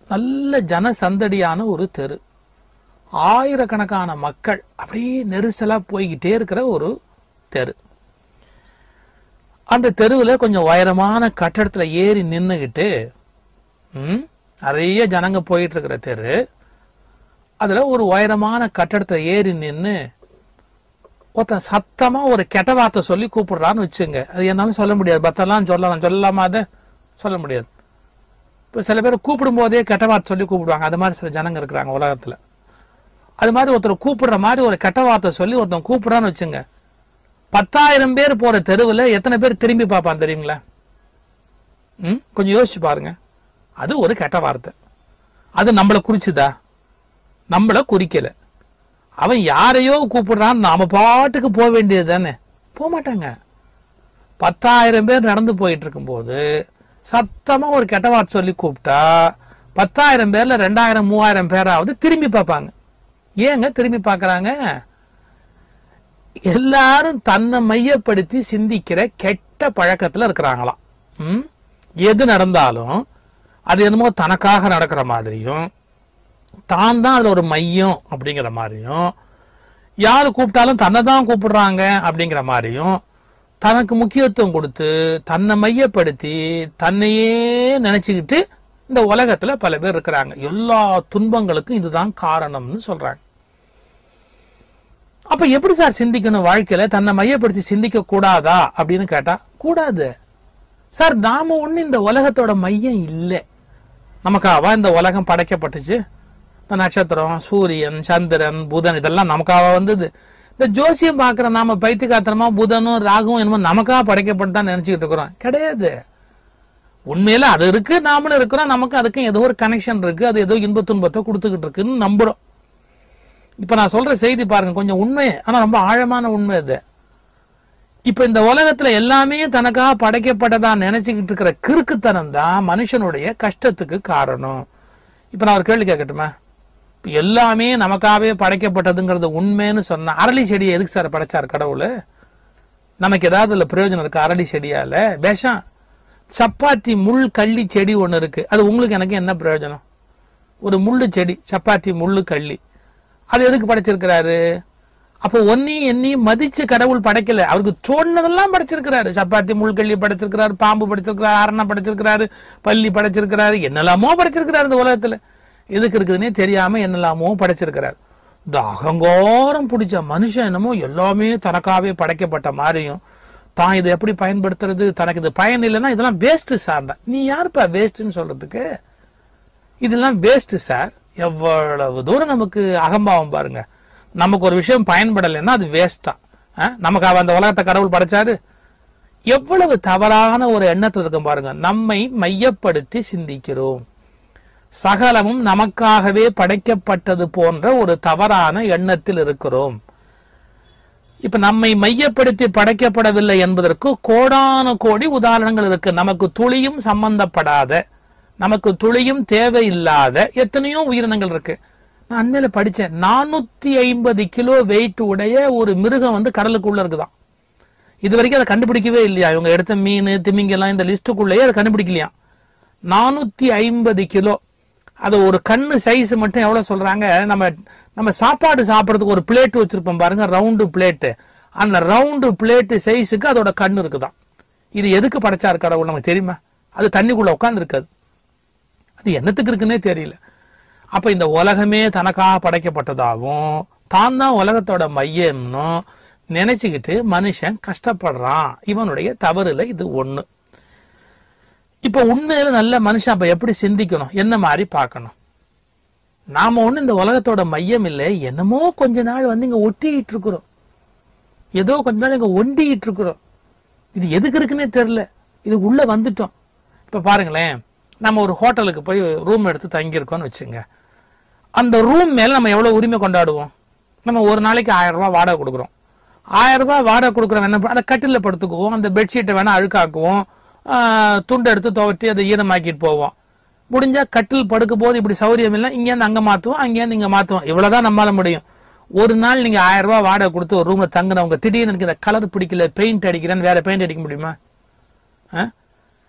நல்ல ஜனசந்தடியான ஒரு தெரு ஆயிரக்கணக்கான மக்கள் அப்படியே நெரிசலா போய்கிட்டே இருக்கிற ஒரு தெரு அந்த தெருவில் கொஞ்சம் உயரமான கட்டடத்துல ஏறி நின்னுகிட்டு ம், நிறைய ஜனங்க போயிட்டு இருக்கிற தெரு அதுல ஒரு உயரமான கட்டடத்துல ஏறி நின்னு ஒருத்தன் சத்தமா ஒரு கெட்ட வார்த்தை சொல்லி கூப்பிடுறான்னு வச்சுங்க அது என்னாலும் சொல்ல முடியாது பத்தெல்லாம் சொல்லலாம் சொல்லலாமா அதை சொல்ல முடியாது இப்போ சில பேர் கூப்பிடும் போதே கெட்ட வார்த்தை சொல்லி கூப்பிடுவாங்க அது மாதிரி சில ஜனங்க இருக்கிறாங்க உலகத்துல அது மாதிரி ஒருத்தர் கூப்பிடுற மாதிரி ஒரு கெட்ட வார்த்தை சொல்லி ஒருத்தன் கூப்பிடுறான்னு வச்சுங்க பத்தாயிரம் பேர் போற தெருவுல எத்தனை பேர் திரும்பி பார்ப்பான் தெரியுங்களா ம் கொஞ்சம் யோசிச்சு பாருங்க அது ஒரு கெட்ட வார்த்தை அது நம்மள குறிச்சுதா நம்மள குறிக்கல அவன் யாரையோ கூப்பிடுறான் நாம பாட்டுக்கு போக வேண்டியது தானே போக மாட்டாங்க பத்தாயிரம் பேர் நடந்து போயிட்டு இருக்கும்போது சத்தமா ஒரு கெட்ட வார்த்தை சொல்லி கூப்பிட்டா பத்தாயிரம் பேர்ல ரெண்டாயிரம் மூவாயிரம் பேராவது திரும்பி பார்ப்பாங்க ஏங்க திரும்பி பார்க்கறாங்க எல்லாரும் தன்னை மையப்படுத்தி சிந்திக்கிற கெட்ட பழக்கத்துல இருக்கிறாங்களாம் ம்? எது நடந்தாலும் அது என்னமோ தனக்காக நடக்கிற மாதிரியும் தான் தான் அதுல ஒரு மையம் அப்படிங்கிற மாதிரியும் யாரு கூப்பிட்டாலும் தன்னை தான் கூப்பிடுறாங்க அப்படிங்கிற மாதிரியும் தனக்கு முக்கியத்துவம் கொடுத்து தன்னை மையப்படுத்தி தன்னையே நினைச்சுக்கிட்டு இந்த உலகத்துல பல பேர் இருக்கிறாங்க எல்லா துன்பங்களுக்கும் இதுதான் காரணம்னு சொல்றாங்க அப்ப எப்படி சார் சிந்திக்கணும் வாழ்க்கையில தன்னை மையப்படுத்தி சிந்திக்க கூடாதா அப்படின்னு கேட்டா கூடாது சார் நாம ஒண்ணு இந்த உலகத்தோட மையம் இல்லை நமக்காவா இந்த உலகம் படைக்கப்பட்டுச்சு இந்த நட்சத்திரம் சூரியன் சந்திரன் புதன் இதெல்லாம் நமக்காவா வந்தது இந்த ஜோசியம் பார்க்குற நாம பைத்தியகாத்திரமா புதனும் ராகுவும் என்னமோ நமக்காக படைக்கப்பட்டு தான் நினைச்சுக்கிட்டு இருக்கிறோம் கிடையாது உண்மையில அது இருக்கு நாமளும் இருக்கிறோம் நமக்கு அதுக்கும் ஏதோ ஒரு கனெக்ஷன் இருக்கு அது ஏதோ இன்ப துன்பத்தை கொடுத்துக்கிட்டு இருக்குன்னு நம்புறோம் இப்ப நான் சொல்ற செய்தி பாருங்க கொஞ்சம் உண்மை ஆனா ரொம்ப ஆழமான உண்மை இது இப்ப இந்த உலகத்துல எல்லாமே தனக்காக படைக்கப்பட்டதா நினைச்சுக்கிட்டு இருக்கிற கிறுக்குத்தனம் தான் மனுஷனுடைய கஷ்டத்துக்கு காரணம் இப்ப நான் ஒரு கேள்வி கேட்கட்டுமா இப்ப எல்லாமே நமக்காகவே படைக்கப்பட்டதுங்கிறது உண்மைன்னு சொன்னா அரளி செடியை எதுக்கு சார் படைச்சார் கடவுள் நமக்கு ஏதாவது இல்ல பிரயோஜனம் இருக்கு அரளி செடியால விஷம் சப்பாத்தி முள் கள்ளி செடி ஒண்ணு இருக்கு அது உங்களுக்கு எனக்கு என்ன பிரயோஜனம் ஒரு முள்ளு செடி சப்பாத்தி முள்ளு கள்ளி அது எதுக்கு படைச்சிருக்கிறாரு அப்போ ஒன்னையும் என்னையும் மதிச்சு கடவுள் படைக்கல அவருக்கு தோணுனதெல்லாம் படைச்சிருக்கிறாரு சப்பாத்தி முள்கள்ளி படைச்சிருக்கிறாரு பாம்பு படைச்சிருக்கிறாரு அரணை படைச்சிருக்கிறாரு பள்ளி படைச்சிருக்கிறாரு என்னெல்லாமோ படைச்சிருக்கிறாரு இந்த உலகத்துல எதுக்கு இருக்குதுன்னே தெரியாம என்னெல்லாமோ படைச்சிருக்கிறாரு இந்த அகங்காரம் பிடிச்ச மனுஷன் என்னமோ எல்லாமே தனக்காவே படைக்கப்பட்ட மாதிரியும் தான் இதை எப்படி பயன்படுத்துறது தனக்கு இது பயன் இல்லைன்னா இதெல்லாம் வேஸ்ட் சார் நீ யாருப்பா வேஸ்ட்னு சொல்றதுக்கு இதெல்லாம் வேஸ்ட் சார் எவ்வளவு தூரம் நமக்கு அகம்பாவம் பாருங்க நமக்கு ஒரு விஷயம் பயன்படலைன்னா அது வேஸ்டா நமக்கு அவ அந்த உலகத்தை கடவுள் படைச்சாரு எவ்வளவு தவறான ஒரு எண்ணத்துல இருக்கும் பாருங்க நம்மை மையப்படுத்தி சிந்திக்கிறோம் சகலமும் நமக்காகவே படைக்கப்பட்டது போன்ற ஒரு தவறான எண்ணத்தில் இருக்கிறோம் இப்ப நம்மை மையப்படுத்தி படைக்கப்படவில்லை என்பதற்கு கோடான கோடி உதாரணங்கள் இருக்கு நமக்கு துளியும் சம்பந்தப்படாத நமக்கு துளியும் தேவையில்லாத எத்தனையோ உயிரினங்கள் இருக்கு நான் அண்மையில படிச்சேன் நானூத்தி ஐம்பது கிலோ வெயிட் உடைய ஒரு மிருகம் வந்து கடலுக்குள்ள இருக்குதாம் இது வரைக்கும் அதை கண்டுபிடிக்கவே இல்லையா இவங்க எடுத்த மீன் திமிங்கெல்லாம் இந்த லிஸ்ட்டுக்குள்ளேயே அதை கண்டுபிடிக்கலையா நானூத்தி ஐம்பது கிலோ அது ஒரு கண்ணு சைஸ் மட்டும் எவ்வளவு சொல்றாங்க நம்ம நம்ம சாப்பாடு சாப்பிட்றதுக்கு ஒரு பிளேட் வச்சிருப்போம் பாருங்க ரவுண்டு பிளேட்டு அந்த ரவுண்டு பிளேட்டு சைஸுக்கு அதோட கண்ணு இருக்குதாம் இது எதுக்கு படைச்சாரு கடவுள் நமக்கு தெரியுமா அது தண்ணிக்குள்ள உட்கார்ந்து இருக்காது அது என்னத்துக்கு இருக்குன்னே தெரியல அப்ப இந்த உலகமே தனக்காக படைக்கப்பட்டதாகவும் தான் தான் உலகத்தோட மையம்னும் நினைச்சுக்கிட்டு மனுஷன் கஷ்டப்படுறான் இவனுடைய தவறுல இது ஒண்ணு இப்ப உண்மையில நல்ல மனுஷன் அப்ப எப்படி சிந்திக்கணும் என்ன மாதிரி பார்க்கணும் நாம ஒண்ணு இந்த உலகத்தோட மையம் இல்லை என்னமோ கொஞ்ச நாள் வந்து இங்க ஒட்டிக்கிட்டு இருக்கிறோம் ஏதோ கொஞ்ச நாள் இங்க ஒண்டிக்கிட்டு இருக்கிறோம் இது எதுக்கு இருக்குன்னே தெரியல இது உள்ள வந்துட்டோம் இப்ப பாருங்களேன் நம்ம ஒரு ஹோட்டலுக்கு போய் ரூம் எடுத்து தங்கியிருக்கோம்னு வச்சுங்க அந்த ரூம் மேல நம்ம எவ்வளவு உரிமை கொண்டாடுவோம் நம்ம ஒரு நாளைக்கு ஆயிரம் ரூபாய் வாடகை கொடுக்குறோம் ஆயிரம் ரூபாய் வாடகை கொடுக்குறோம் என்ன பண்ண- அதை கட்டில படுத்துக்குவோம் அந்த பெட்ஷீட்டை வேணா அழுக்காக்குவோம் ஆஹ், துண்டை எடுத்து துவட்டி அதை ஈரமாக்கிட்டு போவோம் முடிஞ்சா கட்டில் படுக்கும் போது இப்படி சௌரியம் இல்லை இங்கேருந்து அங்க மாத்துவோம் அங்கேருந்து இங்க மாத்துவோம் இவ்வளவுதான் நம்மளால முடியும் ஒரு நாள் நீங்க ஆயிரம் ரூபாய் வாடகை கொடுத்து ஒரு ரூம்ல தங்குனவங்க திடீர்னு எனக்கு இந்த கலர் பிடிக்கல பெயிண்ட் அடிக்கிறேன்னு வேற பெயிண்ட் அடிக்க முடியுமா ஆ?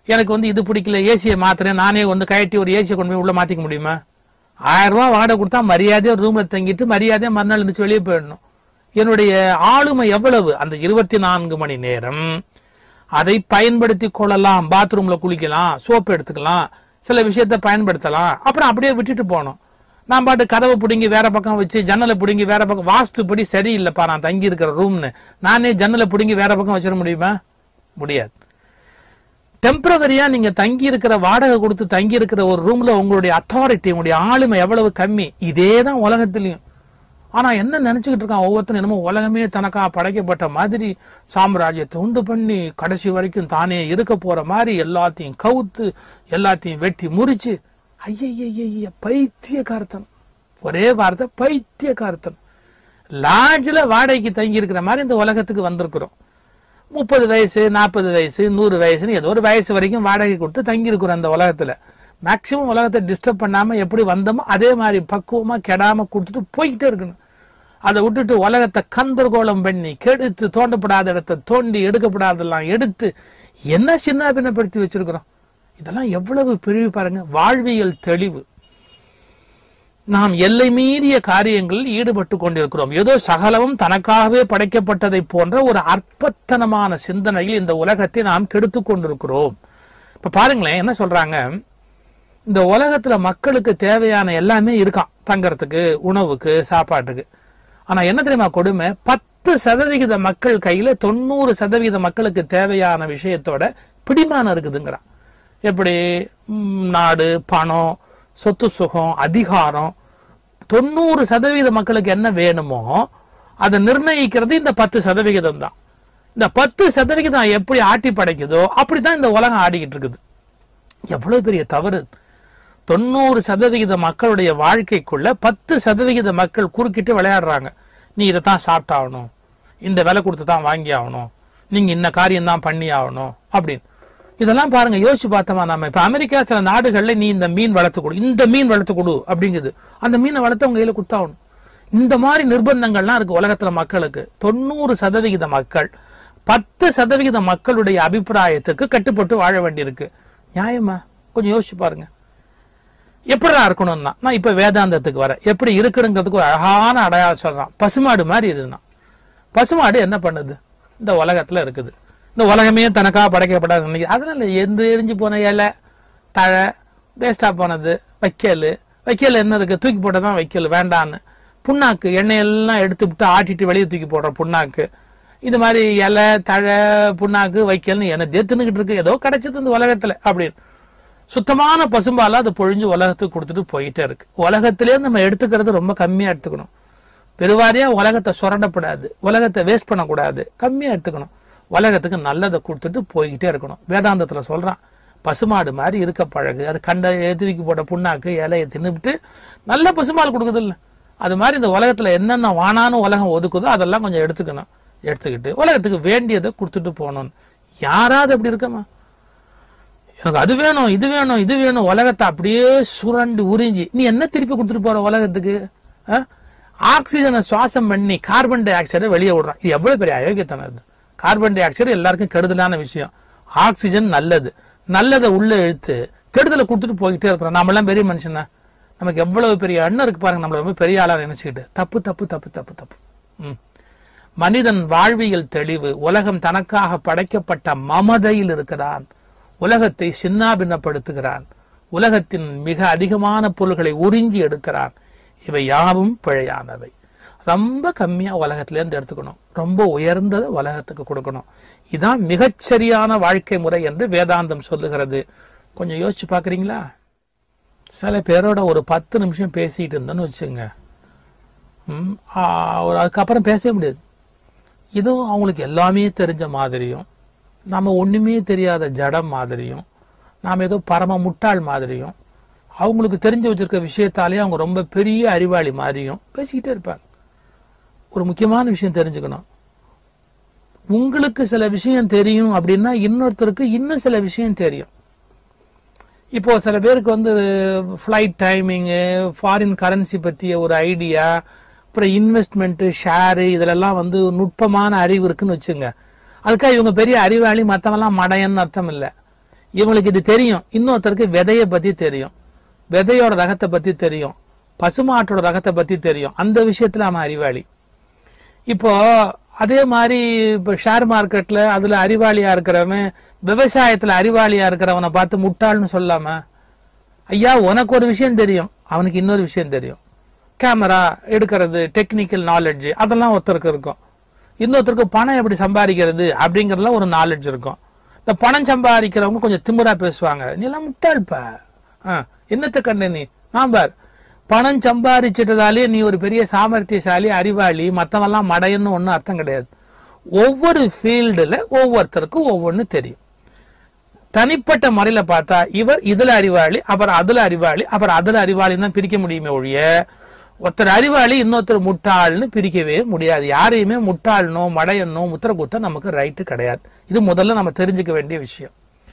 எனக்கு வந்து இது பிடிக்கல ஏசியை மாத்துறேன் நானே வந்து கயட்டி ஒரு ஏசியை கொண்டு போய் உள்ள மாத்திக்க முடியுமா ஆயிரம் ரூபாய் வாடகை கொடுத்தா மரியாதையா ரூம்ல தங்கிட்டு மரியாதையா மறுநாள் இருந்துச்சு வெளியே போயிடணும் என்னுடைய ஆளுமை எவ்வளவு அந்த இருபத்தி நான்கு மணி நேரம் அதை பயன்படுத்தி கொள்ளலாம் பாத்ரூம்ல குளிக்கலாம் சோப்பு எடுத்துக்கலாம் சில விஷயத்த பயன்படுத்தலாம் அப்புறம் அப்படியே விட்டுட்டு போகணும் நான் பாட்டு கதவை பிடுங்கி வேற பக்கம் வச்சு ஜன்னலை பிடுங்கி வேற பக்கம் வாஸ்துப்படி சரியில்லைப்பா நான் தங்கி இருக்கிற ரூம்னு நானே ஜன்னலை பிடுங்கி வேற பக்கம் வச்சிட முடியுமா முடியாது டெம்பரவரியா நீங்க தங்கி இருக்கிற வாடகை கொடுத்து தங்கி இருக்கிற ஒரு ரூம்ல உங்களுடைய அத்தாரிட்டி உங்களுடைய ஆளுமை எவ்வளவு கம்மி இதே தான் உலகத்திலையும் ஆனா என்ன நினைச்சுக்கிட்டு இருக்கான் ஒவ்வொருத்தரும் என்னமோ உலகமே தனக்கா படைக்கப்பட்ட மாதிரி சாம்ராஜ்யத்தை உண்டு பண்ணி கடைசி வரைக்கும் தானே இருக்க போற மாதிரி எல்லாத்தையும் கவுத்து எல்லாத்தையும் வெட்டி முறிச்சு ஐய பைத்தியக்காரத்தன் ஒரே வார்த்தை பைத்தியக்காரத்தன் லாட்ஜில் வாடகைக்கு தங்கி இருக்கிற மாதிரி இந்த உலகத்துக்கு வந்திருக்கிறோம் முப்பது வயசு நாற்பது வயசு நூறு வயசுன்னு ஏதோ ஒரு வயசு வரைக்கும் வாடகை கொடுத்து தங்கி இருக்கிறோம் அந்த உலகத்துல மேக்சிமம் உலகத்தை டிஸ்டர்ப் பண்ணாம எப்படி வந்தோமோ அதே மாதிரி பக்குவமா கெடாம கொடுத்துட்டு போய்கிட்டே இருக்கணும் அதை விட்டுட்டு உலகத்தை கந்தர்கோலம் பண்ணி கெடுத்து தோண்டப்படாத இடத்த தோண்டி எடுக்கப்படாதெல்லாம் எடுத்து என்ன சின்ன பின்னப்படுத்தி வச்சிருக்கிறோம் இதெல்லாம் எவ்வளவு பிரிவு பாருங்க வாழ்வியல் தெளிவு நாம் எல்லை மீறிய காரியங்களில் ஈடுபட்டு கொண்டிருக்கிறோம் ஏதோ சகலமும் தனக்காகவே படைக்கப்பட்டதை போன்ற ஒரு அற்பத்தனமான சிந்தனையில் இந்த உலகத்தை நாம் கெடுத்து கொண்டிருக்கிறோம் இப்ப பாருங்களேன் என்ன சொல்றாங்க இந்த உலகத்துல மக்களுக்கு தேவையான எல்லாமே இருக்கான் தங்கறதுக்கு உணவுக்கு சாப்பாட்டுக்கு ஆனா என்ன தெரியுமா கொடுமை பத்து சதவிகித மக்கள் கையில தொண்ணூறு சதவிகித மக்களுக்கு தேவையான விஷயத்தோட பிடிமானம் இருக்குதுங்கிறான் எப்படி ம், நாடு பணம் சொத்து சுகம் அதிகாரம் தொண்ணூறு சதவீத மக்களுக்கு என்ன வேணுமோ அதை நிர்ணயிக்கிறது இந்த பத்து சதவிகிதம் தான் இந்த பத்து சதவிகிதம் எப்படி ஆட்டி படைக்குதோ அப்படிதான் இந்த உலகம் ஆடிக்கிட்டு இருக்குது எவ்வளவு பெரிய தவறு தொண்ணூறு சதவிகித மக்களுடைய வாழ்க்கைக்குள்ள பத்து சதவிகித மக்கள் குறுக்கிட்டு விளையாடுறாங்க நீ இதைத்தான் சாப்பிட்டாகணும் இந்த விலை கொடுத்து தான் வாங்கி ஆகணும் நீங்க இந்த காரியம் தான் பண்ணி ஆகணும் அப்படின்னு இதெல்லாம் பாருங்க யோசிச்சு பார்த்தோமா நம்ம இப்ப அமெரிக்கா சில நாடுகள்ல நீ இந்த மீன் வளர்த்து கொடு இந்த மீன் வளர்த்து கொடு அப்படிங்குது அந்த மீனை வளர்த்து அவங்க கையில கொடுத்தாகணும் இந்த மாதிரி நிர்பந்தங்கள்லாம் இருக்கு உலகத்துல மக்களுக்கு தொண்ணூறு சதவிகித மக்கள் பத்து சதவிகித மக்களுடைய அபிப்பிராயத்துக்கு கட்டுப்பட்டு வாழ வேண்டியிருக்கு நியாயமா கொஞ்சம் யோசிச்சு பாருங்க எப்படிடா இருக்கணும்னா நான் இப்ப வேதாந்தத்துக்கு வரேன் எப்படி இருக்கணுங்கிறதுக்கு ஒரு அழகான அடையாளம் சொல்றான் பசுமாடு மாதிரி இதுனா பசுமாடு என்ன பண்ணுது இந்த உலகத்துல இருக்குது இந்த உலகமே தனக்கா படைக்கப்படாது நினைக்குது அதனால எந்த எரிஞ்சு போன இலை தழை வேஸ்டா போனது வைக்கல் வைக்கல் என்ன இருக்கு தூக்கி போட்டதான் வைக்கல் வேண்டான்னு புண்ணாக்கு எண்ணெயெல்லாம் எடுத்து விட்டு ஆட்டிட்டு வெளியே தூக்கி போடுற புண்ணாக்கு இது மாதிரி இலை தழை புண்ணாக்கு வைக்கல்னு என்ன தின்னுக்கிட்டு இருக்கு ஏதோ கிடைச்சது இந்த உலகத்துல அப்படின்னு சுத்தமான பசும்பால அதை பொழிஞ்சு உலகத்துக்கு கொடுத்துட்டு போயிட்டே இருக்கு உலகத்திலே நம்ம எடுத்துக்கிறது ரொம்ப கம்மியா எடுத்துக்கணும் பெருவாரியா உலகத்தை சுரண்டப்படாது உலகத்தை வேஸ்ட் பண்ணக்கூடாது கம்மியா எடுத்துக்கணும் உலகத்துக்கு நல்லதை கொடுத்துட்டு போய்கிட்டே இருக்கணும் வேதாந்தத்துல சொல்றான் பசுமாடு மாதிரி இருக்க பழகு அது கண்ட எதிரிக்கு போட்ட புண்ணாக்கு இலையை தின்னுபிட்டு நல்ல பசுமால் கொடுக்குது இல்ல அது மாதிரி இந்த உலகத்துல என்னென்ன வானான்னு உலகம் ஒதுக்குதோ அதெல்லாம் கொஞ்சம் எடுத்துக்கணும் எடுத்துக்கிட்டு உலகத்துக்கு வேண்டியதை கொடுத்துட்டு போகணும் யாராவது அப்படி இருக்கமா எனக்கு அது வேணும் இது வேணும் இது வேணும் உலகத்தை அப்படியே சுரண்டு உறிஞ்சி நீ என்ன திருப்பி கொடுத்துட்டு போற உலகத்துக்கு ஆ? ஆக்சிஜனை சுவாசம் பண்ணி கார்பன் டை ஆக்சைடை வெளியே விடுறான் இது எவ்வளவு பெரிய அயோக்கியத்தனம் இது கார்பன் டை ஆக்சைடு எல்லாருக்கும் கெடுதலான விஷயம் ஆக்சிஜன் நல்லது நல்லதை உள்ள இழுத்து கெடுதலை கொடுத்துட்டு போய்கிட்டே இருக்கிறோம் நாமெல்லாம் பெரிய மனுஷனா நமக்கு எவ்வளவு பெரிய எண்ணம் இருக்கு பாருங்க நம்மள ரொம்ப பெரிய ஆளா நினைச்சுக்கிட்டு தப்பு தப்பு தப்பு தப்பு தப்பு ம். மனிதன் வாழ்வியல் தெளிவு உலகம் தனக்காக படைக்கப்பட்ட மமதையில் இருக்கிறான் உலகத்தை சின்னாபின்னப்படுத்துகிறான் உலகத்தின் மிக அதிகமான பொருள்களை உறிஞ்சி எடுக்கிறான் இவை யாவும் பிழையானவை ரொம்ப கம்மியா உலகத்துல இருந்து எடுத்துக்கணும் ரொம்ப உயர்ந்ததை உலகத்துக்கு கொடுக்கணும் இதான் மிகச்சரியான வாழ்க்கை முறை என்று வேதாந்தம் சொல்லுகிறது கொஞ்சம் யோசிச்சு பாக்குறீங்களா சில பேரோட ஒரு பத்து நிமிஷம் பேசிட்டு இருந்தோன்னு வச்சுங்க ம், ஆ, ஒரு அதுக்கப்புறம் பேசவே முடியாது இதுவும் அவங்களுக்கு எல்லாமே தெரிஞ்ச மாதிரியும் நம்ம ஒண்ணுமே தெரியாத ஜடம் மாதிரியும் நாம் ஏதோ பரம முட்டாள் மாதிரியும் அவங்களுக்கு தெரிஞ்சு வச்சிருக்க விஷயத்தாலே அவங்க ரொம்ப பெரிய அறிவாளி மாதிரியும் பேசிக்கிட்டே இருப்பாங்க ஒரு முக்கியமான விஷயம் தெரிஞ்சுக்கணும் உங்களுக்கு சில விஷயம் தெரியும் அப்படின்னா இன்னொருத்தருக்கு இன்னும் சில விஷயம் தெரியும் இப்போ சில பேருக்கு வந்து ஃப்ளைட் டைமிங்கு ஃபாரின் கரன்சி பற்றிய ஒரு ஐடியா அப்புறம் இன்வெஸ்ட்மெண்ட்டு ஷேரு இதிலெல்லாம் வந்து நுட்பமான அறிவு இருக்குன்னு வச்சுங்க அதுக்காக இவங்க பெரிய அறிவாளி மற்றவெல்லாம் மடையன்னு அர்த்தம் இல்லை இவங்களுக்கு இது தெரியும் இன்னொருத்தருக்கு விதைய பத்தி தெரியும் விதையோட ரகத்தை பத்தி தெரியும் பசுமாட்டோட ரகத்தை பத்தி தெரியும் அந்த விஷயத்துல அவன் அறிவாளி இப்போ அதே மாதிரி இப்போ ஷேர் மார்க்கெட்ல அதுல அறிவாளியா இருக்கிறவன் விவசாயத்துல அறிவாளியா இருக்கிறவனை பார்த்து முட்டாள்னு சொல்லாம ஐயா உனக்கு ஒரு விஷயம் தெரியும் அவனுக்கு இன்னொரு விஷயம் தெரியும் கேமரா எடுக்கிறது டெக்னிக்கல் நாலேஜ் அதெல்லாம் ஒருத்தருக்கு இருக்கும் இன்னொருத்தருக்கு பணம் எப்படி சம்பாதிக்கிறது அப்படிங்கறதுலாம் ஒரு நாலேஜ் இருக்கும் இந்த பணம் சம்பாதிக்கிறவங்க கொஞ்சம் திமிரா பேசுவாங்க நீ எல்லாம் முட்டாள்ப்பா ஆ, என்னத்த கண்ட நீ நான் பார் பணம் சம்பாதிச்சிட்டதாலே நீ ஒரு பெரிய சாமர்த்தியசாலி அறிவாளி மத்தவெல்லாம் மடையன்னு ஒன்றும் அர்த்தம் கிடையாது ஒவ்வொரு ஃபீல்டுல ஒவ்வொருத்தருக்கும் ஒவ்வொன்று தெரியும் தனிப்பட்ட முறையில பார்த்தா இவர் இதுல அறிவாளி அப்புறம் அதுல அறிவாளி அப்புறம் அதுல அறிவாளின்னு தான் பிரிக்க முடியுமே ஒழிய ஒருத்தர் அறிவாளி இன்னொருத்தர் முட்டாள்னு பிரிக்கவே முடியாது யாரையுமே முட்டாள்னோ மடையனோ முத்திர குத்த நமக்கு ரைட்டு கிடையாது இது முதல்ல நம்ம தெரிஞ்சுக்க வேண்டிய விஷயம்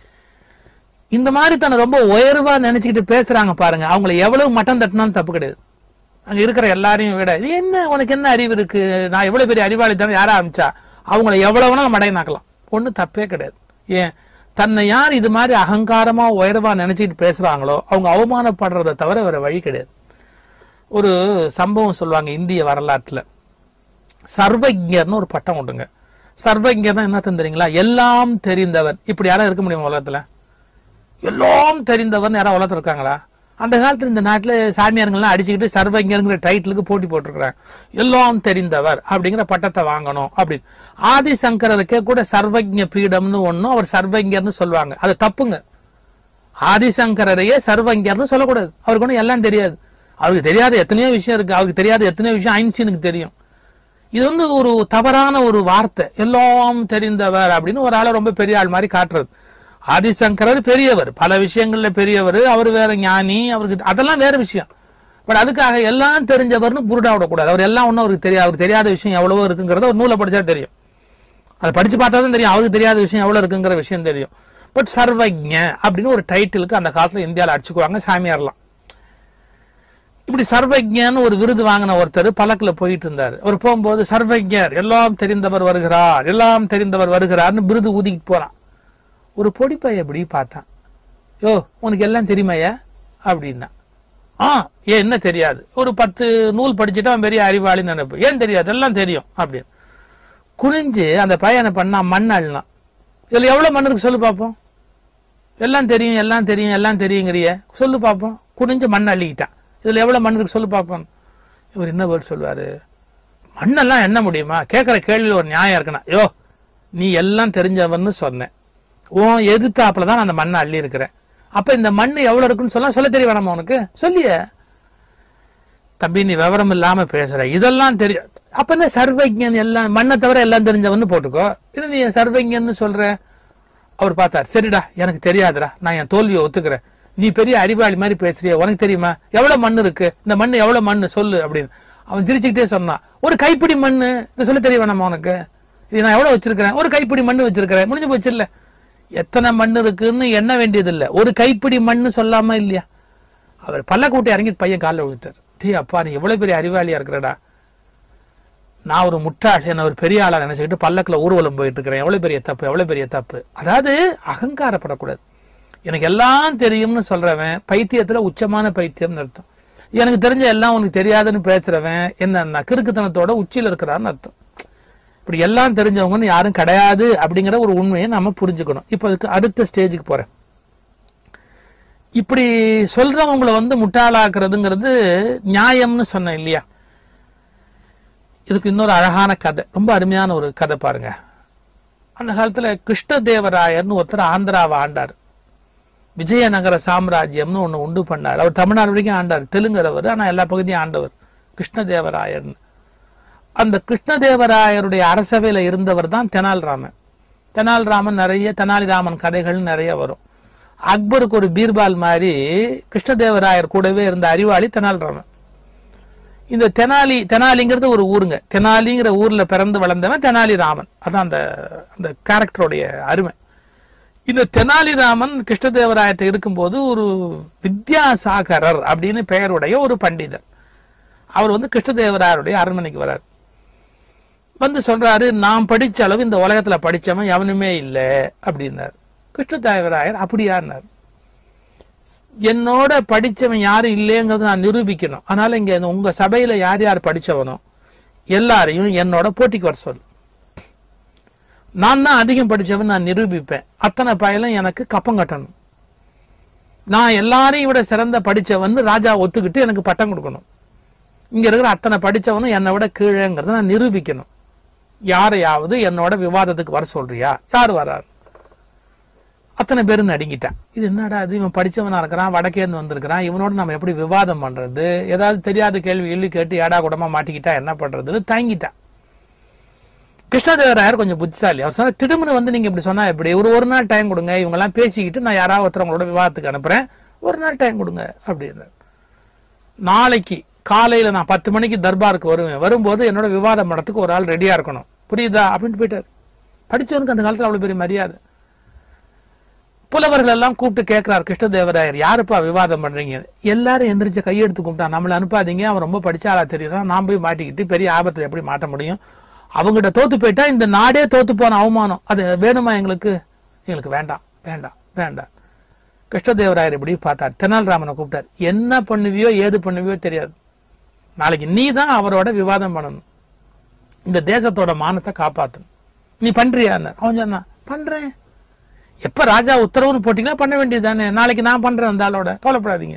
இந்த மாதிரி தன்னை ரொம்ப உயர்வா நினைச்சுக்கிட்டு பேசுறாங்க பாருங்க அவங்கள எவ்வளவு மட்டம் தட்டினாலும் தப்பு கிடையாது அங்க இருக்கிற எல்லாரையும் விட "இது என்ன உனக்கு என்ன அறிவு இருக்கு நான் எவ்வளவு பெரிய அறிவாளி தானே யாரா ஆரம்பிச்சா அவங்கள எவ்வளவு வேணா மடையனாக்கலாம் ஒண்ணும் தப்பே கிடையாது ஏன் தன்னை யார் இது மாதிரி அகங்காரமா உயர்வா நினைச்சிட்டு பேசுறாங்களோ அவங்க அவமானப்படுறதை தவிர வேற வழி கிடையாது ஒரு சம்பவம் சொல்லுவாங்க இந்திய வரலாற்றுல சர்வஜர்னு ஒரு பட்டம் உண்டுங்க சர்வஜர்னா என்ன தெரியுங்களா எல்லாம் தெரிந்தவர் இப்படி யாரும் இருக்க முடியுமா உலகத்துல எல்லாம் தெரிந்தவர்னு யாராவது உலகத்துல இருக்காங்களா அந்த காலத்துல இந்த நாட்டுல சாமியாருங்கெல்லாம் அடிச்சுக்கிட்டு சர்வஜருங்கிற டைட்டிலுக்கு போட்டி போட்டிருக்கிறாங்க எல்லாம் தெரிந்தவர் அப்படிங்கிற பட்டத்தை வாங்கணும் அப்படின்னு ஆதிசங்கரருக்கே கூட சர்வஜ பீடம்னு ஒண்ணும் அவர் சர்வஜர்னு சொல்லுவாங்க அது தப்புங்க ஆதிசங்கரையே சர்வஜர்னு சொல்லக்கூடாது அவருக்கு ஒன்றும் எல்லாம் தெரியாது அவருக்கு தெரியாத எத்தனையோ விஷயம் இருக்கு அவருக்கு தெரியாத எத்தனையோ விஷயம் ஐன்ஸ்டீனுக்கு தெரியும் இது வந்து ஒரு தவறான ஒரு வார்த்தை எல்லாம் தெரிந்தவர் அப்படின்னு ஒரு ஆளை ரொம்ப பெரிய ஆள் மாதிரி காட்டுறது ஆதிசங்கரர் பெரியவர் பல விஷயங்கள்ல பெரியவர் அவர் வேற ஞானி அவருக்கு அதெல்லாம் வேற விஷயம் பட் அதுக்காக எல்லாம் தெரிஞ்சவர்னு புருடா விடக்கூடாது அவர் எல்லாம் ஒன்றும் அவருக்கு தெரியாது அவருக்கு தெரியாத விஷயம் எவ்வளவோ இருக்குங்கிறத ஒரு நூலை படிச்சா தெரியும் அதை படிச்சு பார்த்தா தான் தெரியும் அவருக்கு தெரியாத விஷயம் எவ்வளவு இருக்குங்கிற விஷயம் தெரியும் பட் சர்வஜ அப்படின்னு ஒரு டைட்டிலுக்கு அந்த காலத்துல இந்தியாவில் அடிச்சுக்குவாங்க சாமியார்லாம் இப்படி சர்வஜன்னு ஒரு விருது வாங்கின ஒருத்தர் பல்லக்குல போயிட்டு இருந்தார் அவர் போகும்போது சர்வஜர் எல்லாம் தெரிந்தவர் வருகிறார் எல்லாம் தெரிந்தவர் வருகிறார்னு விருது ஊதிக்கிட்டு போறான் ஒரு பொடிப்பைய எப்படி பார்த்தான் யோ உனக்கு எல்லாம் தெரியுமாயா அப்படின்னா ஆ ஏன் என்ன தெரியாது ஒரு பத்து நூல் படிச்சுட்டு அவன் பெரிய அறிவாளின்னு நினைப்பு ஏன் தெரியாது எல்லாம் தெரியும் அப்படின்னு குனிஞ்சு அந்த பையனை பண்ணா மண் அள்ளினான் இதுல எவ்வளவு மண் இருக்கு சொல்லு பார்ப்போம் எல்லாம் தெரியும் எல்லாம் தெரியும் எல்லாம் தெரியுங்கிறிய சொல்லு பார்ப்போம் குனிஞ்சு மண் அள்ளிக்கிட்டான் இதுல எவ்வளவு மண் இருக்கு சொல்லு பார்ப்போம் இவர் என்ன பதில் சொல்வாரு மண்ணெல்லாம் என்ன முடியுமா கேட்கிற கேள்வியில் ஒரு நியாயம் இருக்குன்னா யோ நீ எல்லாம் தெரிஞ்சவன்னு சொன்னேன் உன் எதிர்த்தாப்புல தான் நான் அந்த மண்ணை அள்ளி இருக்கிறேன் அப்ப இந்த மண் எவ்வளவு இருக்குன்னு சொல்ல சொல்ல தெரிய வேணாமா உனக்கு சொல்லிய தம்பி நீ விவரம் இல்லாம பேசுற இதெல்லாம் தெரியும் அப்ப என்ன சர்வஜன் எல்லாம் மண்ணை தவிர எல்லாம் தெரிஞ்சவன்னு போட்டுக்கோ இது நீ சர்வஜன்னு சொல்ற அவர் பார்த்தார் சரிடா எனக்கு தெரியாதுடா நான் என் தோல்வியை ஒத்துக்கிறேன் நீ பெரிய அறிவாளி மாதிரி பேசுறிய உனக்கு தெரியுமா எவ்வளவு மண் இருக்கு இந்த மண் எவ்வளவு மண் சொல்லு அப்படின்னு அவன் சிரிச்சுக்கிட்டே சொன்னான் ஒரு கைப்பிடி மண்ணு இதை சொல்ல தெரிய வேணாமா உனக்கு இது நான் எவ்வளவு வச்சிருக்கிறேன் ஒரு கைப்பிடி மண்ணு வச்சிருக்கிறேன் முடிஞ்சு போச்சு இல்ல எத்தனை மண் இருக்குன்னு எண்ண வேண்டியது இல்ல ஒரு கைப்பிடி மண்ணு சொல்லாம இல்லையா அவர் பல்லக்கூட்டி இறங்கி பையன் காலில் விழுத்தார் டீ அப்பா நீ எவ்வளவு பெரிய அறிவாளியா இருக்கிறடா நான் ஒரு முட்டாள் என்ன ஒரு பெரிய ஆளா நினைச்சுக்கிட்டு பல்லக்குல ஊர்வலம் போயிட்டு இருக்கிறேன் எவ்வளவு பெரிய தப்பு எவ்வளவு பெரிய தப்பு அதாவது அகங்காரப்படக்கூடாது எனக்கு எல்லாம் தெரியும்னு சொல்றவன் பைத்தியத்துல உச்சமான பைத்தியம்னு அர்த்தம் எனக்கு தெரிஞ்ச எல்லாம் உனக்கு தெரியாதுன்னு பேசுறவன் என்னன்னா கிறுக்குத்தனத்தோட உச்சியில இருக்கிறான்னு அர்த்தம் இப்படி எல்லாம் தெரிஞ்சவங்கன்னு யாரும் கிடையாது அப்படிங்கிற ஒரு உண்மையை நாம புரிஞ்சுக்கணும் இப்போ அதுக்கு அடுத்த ஸ்டேஜுக்கு போறேன் இப்படி சொல்றவங்கள வந்து முட்டாளாக்குறதுங்கிறது நியாயம்னு சொன்னேன் இல்லையா இதுக்கு இன்னொரு அழகான கதை ரொம்ப அருமையான ஒரு கதை பாருங்க அந்த காலத்துல கிருஷ்ணதேவராயர்னு ஒருத்தர் ஆந்திராவை ஆண்டார் விஜயநகர சாம்ராஜ்யம்னு ஒண்ணு உண்டு பண்ணார் அவர் தமிழ்நாடு வரைக்கும் ஆண்டார் தெலுங்குறவர் ஆனா எல்லா பகுதியும் ஆண்டவர் கிருஷ்ணதேவராயர்னு அந்த கிருஷ்ணதேவராயருடைய அரசவையில இருந்தவர் தான் தெனாலிராமன் தெனாலிராமன் நிறைய தெனாலிராமன் கதைகள் நிறைய வரும் அக்பருக்கு ஒரு பீர்பால் மாதிரி கிருஷ்ணதேவராயர் கூடவே இருந்த அறிவாளி தெனாலிராமன் இந்த தெனாலி தெனாலிங்கிறது ஒரு ஊருங்க தெனாலிங்கிற ஊர்ல பிறந்து வளர்ந்தவன் தெனாலி ராமன் அதான் அந்த அந்த கேரக்டருடைய அருமை இந்த தெனாலிராமன் கிருஷ்ணதேவராயத்தை இருக்கும்போது ஒரு வித்யாசாகரர் அப்படின்னு பெயருடைய ஒரு பண்டிதர் அவர் வந்து கிருஷ்ணதேவராயருடைய அரண்மனைக்கு வரார் வந்து சொல்றாரு நான் படிச்ச அளவு இந்த உலகத்துல படிச்சவன் எவனுமே இல்லை அப்படின்னார் கிருஷ்ணதேவராயர் அப்படியான்னார் என்னோட படிச்சவன் யாரும் இல்லைங்கிறத நான் நிரூபிக்கணும் அதனால இங்க இந்த உங்க சபையில யார் யார் படிச்சவனோ எல்லாரையும் என்னோட போட்டிக்கு வர சொல்லு நான் தான் அதிகம் படிச்சவன் நான் நிரூபிப்பேன் அத்தனை பயலும் எனக்கு கப்பம் கட்டணும் நான் எல்லாரையும் விட சிறந்த படிச்சவன் ராஜா ஒத்துக்கிட்டு எனக்கு பட்டம் கொடுக்கணும் இங்க இருக்கிற அத்தனை படிச்சவனும் என்னை விட கீழேங்கிறத நான் நிரூபிக்கணும் யாரையாவது என்னோட விவாதத்துக்கு வர சொல்றியா யார் வரார் அத்தனை பேரும் நடுங்கிட்டான் இது என்னடா இது இவன் படிச்சவனா இருக்கிறான் வடக்கேந்து வந்திருக்கிறான் இவனோட நம்ம எப்படி விவாதம் பண்றது ஏதாவது தெரியாத கேள்வி கேள்வி கேட்டு ஏடா கூடமா மாட்டிக்கிட்டா என்ன பண்றதுன்னு தாங்கிட்டான் கிருஷ்ணதேவராயர் கொஞ்சம் புத்திசாலி அவர் சொன்னா திடுமுன்னு வந்து நீங்க இப்படி சொன்னா எப்படி ஒரு ஒரு நாள் டைம் கொடுங்க இவங்க எல்லாம் பேசிக்கிட்டு நான் யாராவது ஒருத்தவங்களோட விவாதத்துக்கு அனுப்புறேன் ஒரு நாள் டைம் கொடுங்க அப்படின்னு நாளைக்கு காலையில நான் பத்து மணிக்கு தர்பாருக்கு வருவேன் வரும்போது என்னோட விவாதம் படத்துக்கு ஒரு ஆள் ரெடியா இருக்கணும் புரியுதா அப்படின்ட்டு போயிட்டார் படிச்சவனுக்கு அந்த காலத்துல அவ்வளவு பெரிய மரியாதை புலவர்கள் எல்லாம் கூப்பிட்டு கேட்கிறார் கிருஷ்ணதேவராயர் யாருப்பா விவாதம் பண்றீங்க எல்லாரும் எந்திரிச்சு கையெடுத்து கும்பிட்டா நம்மள அனுப்பாதீங்க அவன் ரொம்ப படிச்சாரா தெரியறான் நான் போய் மாட்டிக்கிட்டு பெரிய ஆபத்துல எப்படி மாட்ட முடியும் அவங்ககிட்ட தோத்து போயிட்டா இந்த நாடே தோத்து போன அவமானம் அது வேணுமா எங்களுக்கு எங்களுக்கு வேண்டாம் வேண்டாம் வேண்டாம் கிருஷ்ணதேவராயர் இப்படி பார்த்தார் தெனாலிராமனை கூப்பிட்டார் என்ன பண்ணுவியோ ஏது பண்ணுவியோ தெரியாது நாளைக்கு நீ தான் அவரோட விவாதம் பண்ணணும் இந்த தேசத்தோட மானத்தை காப்பாத்தணும் நீ பண்றியான்னு அவன் சொன்னான் பண்றேன் எப்ப ராஜா உத்தரவுன்னு போட்டீங்கன்னா பண்ண வேண்டியது தானே நாளைக்கு நான் பண்றேன் அந்த ஆளோட கவலைப்படாதீங்க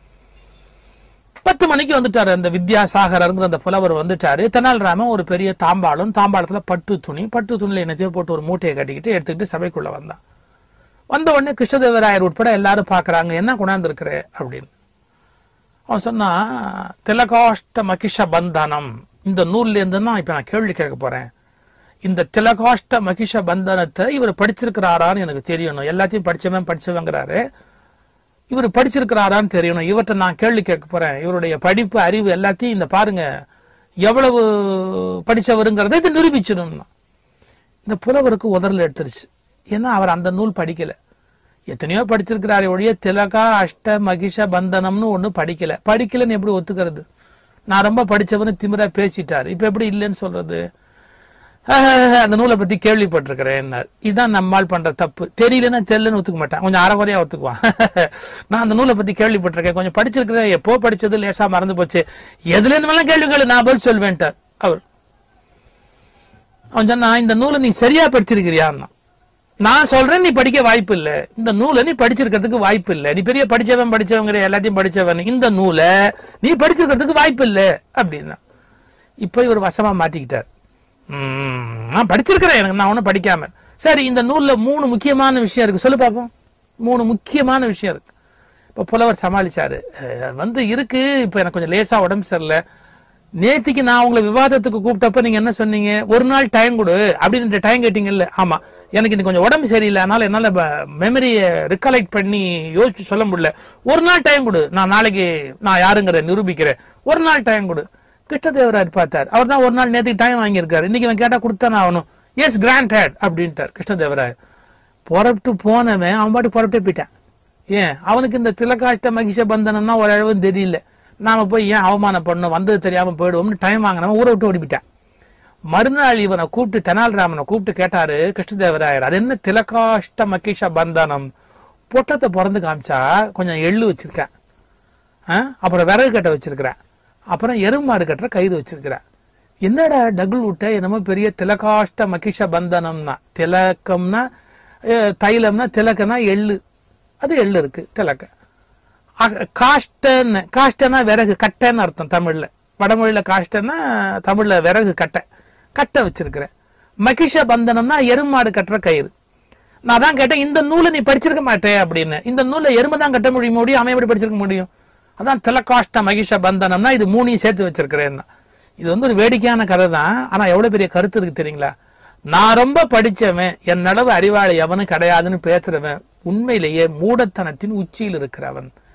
பத்து மணிக்கு வந்துட்டாரு அந்த வித்யாசாகரங்கிற அந்த புலவர் வந்துட்டாரு தெனாலிராமன் ஒரு பெரிய தாம்பாளம் தாம்பாளத்துல பட்டு துணி பட்டு துணியில என்னத்தையோ போட்டு ஒரு மூட்டையை கட்டிக்கிட்டு எடுத்துக்கிட்டு சபைக்குள்ள வந்தான் வந்த உடனே கிருஷ்ணதேவராயர் உட்பட எல்லாரும் பாக்குறாங்க என்ன கொண்டாந்து இருக்கிற அப்படின்னு அவன் சொன்னா திலகாஷ்ட மகிஷ பந்தனம் இந்த நூல்ல இருந்து தான் இப்ப நான் கேள்வி கேட்க போறேன் இந்த திலகாஷ்ட மகிஷ பந்தனத்தை இவர் படிச்சிருக்கிறாரான்னு எனக்கு தெரியணும் எல்லாத்தையும் படிச்சவன் படிச்சவங்கிறாரு இவர் படிச்சிருக்கிறாரான்னு தெரியணும் இவர்கிட்ட நான் கேள்வி கேட்க போறேன் இவருடைய படிப்பு அறிவு எல்லாத்தையும் இந்த பாருங்க எவ்வளவு படிச்சவருங்கிறத இது நிரூபிச்சிடும் இந்த புலவருக்கு உதறல் எடுத்துருச்சு ஏன்னா அவர் அந்த நூல் படிக்கல எத்தனையோ படிச்சிருக்கிறாரு ஒழிய திலகா அஷ்ட மகிஷ பந்தனம்னு ஒண்ணு படிக்கல படிக்கலன்னு எப்படி ஒத்துக்கிறது நான் ரொம்ப படிச்சவனு திமிரா பேசிட்டாரு இப்ப எப்படி இல்லைன்னு சொல்றது ஆஹ், அந்த நூலை பத்தி கேள்விப்பட்டிருக்கிறேன் இதுதான் நம்மால் பண்ற தப்பு தெரியலன்னா தெரியலன்னு ஒத்துக்க மாட்டான் கொஞ்சம் அறகுறையா ஒத்துக்குவான் நான் அந்த நூலை பத்தி கேள்விப்பட்டிருக்கேன் கொஞ்சம் படிச்சிருக்கிறேன் எப்போ படிச்சது லேசா மறந்து போச்சு எதுல இருந்து கேள்வி கேளு நான் பதில் சொல்வேன்ட்டார் அவர் அவன் சொன்னா இந்த நூலை நீ சரியா படிச்சிருக்கிறியான்னா நான் சொல்றேன் நீ படிக்க வாய்ப்பு இல்ல இந்த நூலை நீ படிச்சிருக்கிறதுக்கு வாய்ப்பு இல்ல நீ பெரிய படிச்சவன் படிச்சவங்கிற எல்லாத்தையும் படிச்சவன் இந்த நூலை நீ படிச்சிருக்கிறதுக்கு வாய்ப்பு இல்ல அப்படின்னா இப்ப இவர் வசமா மாட்டிக்கிட்டார் உம், நான் படிச்சிருக்கிறேன் எனக்கு நான் ஒன்னும் படிக்காம சரி இந்த நூல்ல மூணு முக்கியமான விஷயம் இருக்கு சொல்லு பாப்போம் மூணு முக்கியமான விஷயம் இருக்கு இப்ப புலவர் சமாளிச்சாரு அஹ், வந்து இருக்கு இப்ப எனக்கு கொஞ்சம் லேசா உடம்பு சரியில்லை நேத்திக்கு நான் உங்களை விவாதத்துக்கு கூப்பிட்டப்ப நீங்க என்ன சொன்னீங்க ஒரு நாள் டைம் கொடு அப்படின்னு டைம் கேட்டீங்கல்ல ஆமா எனக்கு இன்னைக்கு கொஞ்சம் உடம்பு சரியில்லை அதனால என்னால மெமரியை ரிகலெக்ட் பண்ணி யோசிச்சு சொல்ல முடியல ஒரு நாள் டைம் கொடு நான் நாளைக்கு நான் யாருங்கிற நிரூபிக்கிறேன் ஒரு நாள் டைம் கொடு கிருஷ்ணதேவராயர் பார்த்தார் அவர் தான் ஒரு நாள் நேத்துக்கு டைம் வாங்கியிருக்காரு இன்னைக்கு இவன் கேட்டா கொடுத்தானே ஆகணும் எஸ் கிராண்டட் அப்படின்ட்டார் கிருஷ்ணதேவராயர் புறப்பட்டு போனவன் அவன் பாட்டு புறப்பட்டே போயிட்டான் ஏன் அவனுக்கு இந்த திலகாஷ்ட மகிஷ பந்தனம்னா ஒரு அளவும் தெரியல நாம போய் ஏன் அவமானம் பண்ணணும் வந்தது தெரியாம போயிடுவோம்னு டைம் வாங்கினவன் ஊரை விட்டு ஓடிவிட்டான் மறுநாள் இவனை கூப்பிட்டு தெனாலிராமனை கூப்பிட்டு கேட்டாரு கிருஷ்ணதேவராயர் அது என்ன திலகாஷ்ட மகிஷ பந்தனம் பொட்டத்தை பிறந்து காமிச்சா கொஞ்சம் எள்ளு வச்சிருக்கேன் ஆ? அப்புறம் விறகு கட்டை வச்சிருக்கிறேன் அப்புறம் எருமாடு கட்டுற கயிறு வச்சிருக்கிறேன் என்னடா டகுல் விட்ட என்னமோ பெரிய திலகாஷ்ட மகிஷ பந்தனம்னா திலக்கம்னா அஹ், தைலம்னா திலக்கம்னா எள்ளு அது எள்ளு இருக்கு திலக்க அக- காஷ்டன்னு காஷ்டனா விறகு கட்டைன்னு அர்த்தம் தமிழ்ல வடமொழியில காஷ்டன்னா தமிழ்ல விறகு கட்டை கட்டை வச்சிருக்கிறேன் மகிஷ பந்தனம்னா எருமாடு கட்டுற கயிறு நான் தான் கேட்டேன் இந்த நூலை நீ படிச்சிருக்க மாட்டே அப்படின்னு இந்த நூலை எருமை தான் கட்ட முடியும் முடியும் அவன் எப்படி படிச்சிருக்க முடியும் அதான் திலகாஷ்ட மகிஷ பந்தனம்னா இது மூணையும் சேர்த்து வச்சிருக்கிறேன் இது வந்து ஒரு வேடிக்கையான கதை தான் ஆனா எவ்வளவு பெரிய கருத்து இருக்கு தெரியுங்களா நான் ரொம்ப படிச்சவன் என் அளவு அறிவாளி எவனும் கிடையாதுன்னு பேசுறவன் உண்மையிலேயே மூடத்தனத்தின் உச்சியில் இருக்கிறவன்